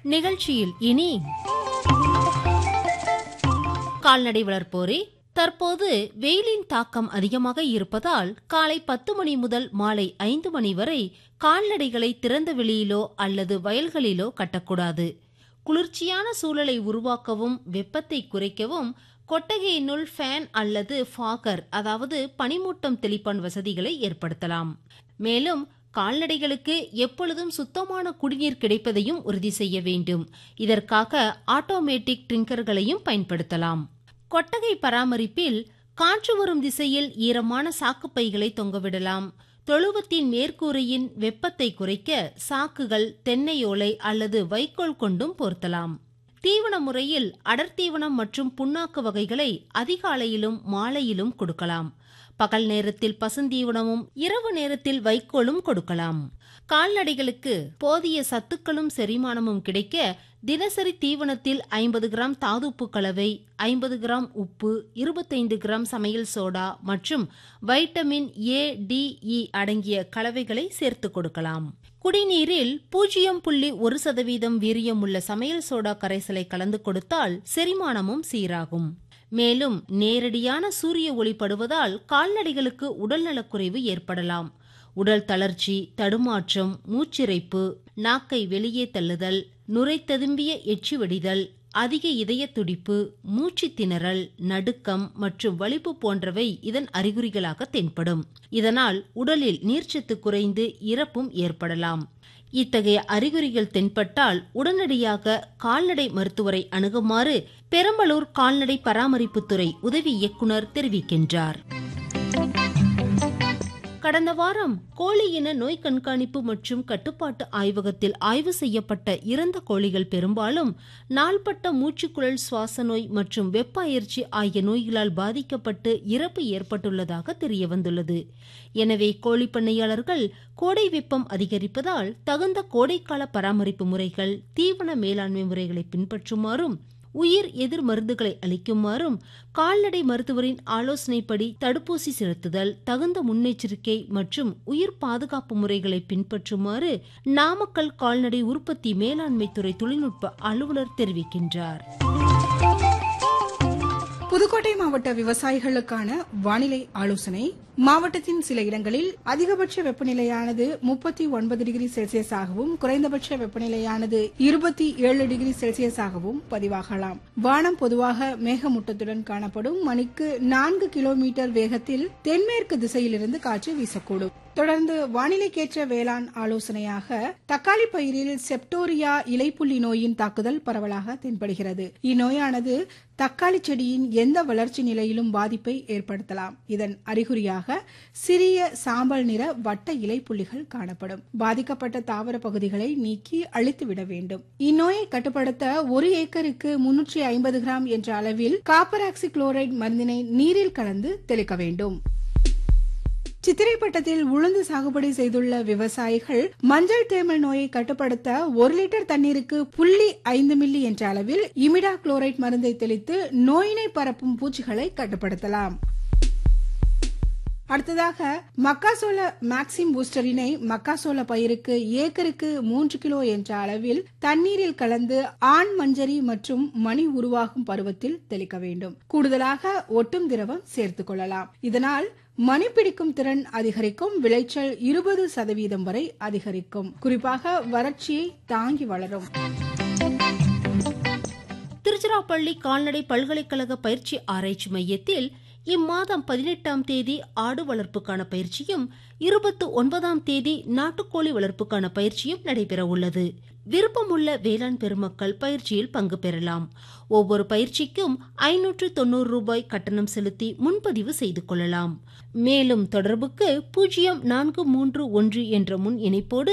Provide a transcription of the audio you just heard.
நிகழ்ச்சியில் இனி கால்நடை வளர்ப்போரே தற்போது வெயிலின் தாக்கம் அதிகமாக இருப்பதால் காலை பத்து மணி முதல் மாலை ஐந்து மணி வரை கால்நடைகளை திறந்த வெளியிலோ அல்லது வயல்களிலோ கட்டக்கூடாது குளிர்ச்சியான சூழலை உருவாக்கவும் வெப்பத்தை குறைக்கவும் கொட்டகையினுள் ஃபேன் அல்லது ஃபாகர் அதாவது பனிமூட்டம் தெளிப்பான் வசதிகளை ஏற்படுத்தலாம் மேலும் கால்நடைகளுக்கு எப்பொழுதும் சுத்தமான குடிநீர் கிடைப்பதையும் உறுதி செய்ய வேண்டும் இதற்காக ஆட்டோமேட்டிக் ட்ரிங்கர்களையும் பயன்படுத்தலாம் கொட்டகை பராமரிப்பில் காற்று வரும் திசையில் ஈரமான சாக்குப்பைகளை தொங்கவிடலாம் தொழுவத்தின் மேற்கூரையின் வெப்பத்தை குறைக்க சாக்குகள் தென்னையோலை அல்லது வைக்கோல் கொண்டும் பொருத்தலாம் தீவன முறையில் அடர்த்தீவனம் மற்றும் புண்ணாக்கு வகைகளை அதிகாலையிலும் மாலையிலும் கொடுக்கலாம் பகல் நேரத்தில் பசுந்தீவனமும் இரவு நேரத்தில் வைக்கோலும் கொடுக்கலாம் கால்நடைகளுக்கு போதிய சத்துக்களும் செரிமானமும் கிடைக்க தினசரி தீவனத்தில் ஐம்பது கிராம் தாதுப்பு கலவை ஐம்பது கிராம் உப்பு இருபத்தைந்து கிராம் சமையல் சோடா மற்றும் வைட்டமின் ஏ டி இ அடங்கிய கலவைகளை சேர்த்து கொடுக்கலாம் குடிநீரில் பூஜ்ஜியம் புள்ளி ஒரு சதவீதம் வீரியம் உள்ள சமையல் சோடா கரைசலை கலந்து கொடுத்தால் செரிமானமும் சீராகும் மேலும் நேரடியான சூரிய ஒளி படுவதால் கால்நடைகளுக்கு உடல்நலக்குறைவு ஏற்படலாம் உடல் தளர்ச்சி தடுமாற்றம் மூச்சிறைப்பு நாக்கை வெளியே தள்ளுதல் நுரை ததும்பிய எச்சி வெடிதல் அதிக இதய துடிப்பு மூச்சு திணறல் நடுக்கம் மற்றும் வலிப்பு போன்றவை இதன் அறிகுறிகளாக தென்படும் இதனால் உடலில் நீர்ச்சத்து குறைந்து இறப்பும் ஏற்படலாம் இத்தகைய அறிகுறிகள் தென்பட்டால் உடனடியாக கால்நடை மருத்துவரை அணுகுமாறு பெரம்பலூர் கால்நடை பராமரிப்புத்துறை உதவி இயக்குநர் தெரிவிக்கின்றார் கடந்த வாரம் கோழி இன நோய் கண்காணிப்பு மற்றும் கட்டுப்பாட்டு ஆய்வகத்தில் ஆய்வு செய்யப்பட்ட இறந்த கோழிகள் பெரும்பாலும் நாள்பட்ட மூச்சுக்குழல் சுவாச நோய் மற்றும் வெப்ப அயற்சி ஆகிய நோய்களால் பாதிக்கப்பட்டு இறப்பு ஏற்பட்டுள்ளதாக தெரியவந்துள்ளது எனவே கோழி பண்ணையாளர்கள் கோடை வெப்பம் அதிகரிப்பதால் தகுந்த கோடைக்கால பராமரிப்பு முறைகள் தீவன மேலாண்மை முறைகளை பின்பற்றுமாறும் உயிர் எதிர் மருந்துகளை அளிக்குமாறும் கால்நடை மருத்துவரின் ஆலோசனைப்படி தடுப்பூசி செலுத்துதல் தகுந்த முன்னெச்சரிக்கை மற்றும் உயிர் பாதுகாப்பு முறைகளை பின்பற்றுமாறு நாமக்கல் கால்நடை உற்பத்தி மேலாண்மை துறை தொழில்நுட்ப அலுவலர் தெரிவிக்கின்றார் புதுக்கோட்டை மாவட்ட விவசாயிகளுக்கான வானிலை ஆலோசனை மாவட்டத்தின் சில இடங்களில் அதிகபட்ச வெப்பநிலையானது முப்பத்தி ஒன்பது டிகிரி செல்சியஸாகவும் குறைந்தபட்ச வெப்பநிலையானது இருபத்தி ஏழு டிகிரி செல்சியஸாகவும் பதிவாகலாம் வானம் பொதுவாக மேகமூட்டத்துடன் காணப்படும் மணிக்கு நான்கு கிலோமீட்டர் வேகத்தில் தென்மேற்கு திசையிலிருந்து காற்று வீசக்கூடும் தொடர்ந்து வானிலைக்கேற்ற வேளாண் ஆலோசனையாக தக்காளி பயிரில் செப்டோரியா இலைப்புள்ளி நோயின் தாக்குதல் பரவலாக தென்படுகிறது இந்நோயானது தக்காளி செடியின் எந்த வளர்ச்சி நிலையிலும் பாதிப்பை ஏற்படுத்தலாம் இதன் அறிகுறியாக சிறிய சாம்பல் நிற வட்ட இலைப்புள்ளிகள் காணப்படும் பாதிக்கப்பட்ட தாவர பகுதிகளை நீக்கி அழித்துவிட வேண்டும் இந்நோயை கட்டுப்படுத்த ஒரு ஏக்கருக்கு முன்னூற்றி ஐம்பது கிராம் என்ற அளவில் காப்பராக்சி குளோரைடு மருந்தினை நீரில் கலந்து தெளிக்க வேண்டும் சித்திரைப்பட்டத்தில் உளுந்து சாகுபடி செய்துள்ள விவசாயிகள் மஞ்சள் தேமல் நோயை கட்டுப்படுத்த ஒரு லிட்டர் தண்ணீருக்கு புள்ளி ஐந்து மில்லி என்ற அளவில் இமிடா குளோரைட் மருந்தை தெளித்து நோயினை பரப்பும் பூச்சிகளை கட்டுப்படுத்தலாம் அடுத்ததாக மக்காசோள மேக்சிம் பூஸ்டரினை மக்காசோள பயிருக்கு ஏக்கருக்கு மூன்று கிலோ என்ற அளவில் தண்ணீரில் கலந்து ஆண் மஞ்சரி மற்றும் மணி உருவாகும் பருவத்தில் தெளிக்க வேண்டும் கூடுதலாக ஒட்டும் திரவம் சேர்த்துக் கொள்ளலாம் இதனால் மணி பிடிக்கும் திறன் அதிகரிக்கும் விளைச்சல் இருபது சதவீதம் வரை அதிகரிக்கும் குறிப்பாக வறட்சியை தாங்கி வளரும் திருச்சிராப்பள்ளி கால்நடை பல்கலைக்கழக பயிற்சி ஆராய்ச்சி மையத்தில் இம்மாதம் பதினெட்டாம் தேதி ஆடு வளர்ப்புக்கான பயிற்சியும் இருபத்தி ஒன்பதாம் தேதி நாட்டுக்கோழி வளர்ப்புக்கான பயிற்சியும் நடைபெற உள்ளது விருப்பமுள்ள வேளாண் பெருமக்கள் பயிற்சியில் பங்கு பெறலாம் ஒவ்வொரு பயிற்சிக்கும் ஐநூற்று தொண்ணூறு ரூபாய் கட்டணம் செலுத்தி முன்பதிவு செய்து கொள்ளலாம் மேலும் தொடர்புக்கு பூஜ்ஜியம் நான்கு மூன்று ஒன்று என்ற முன் இணைப்போடு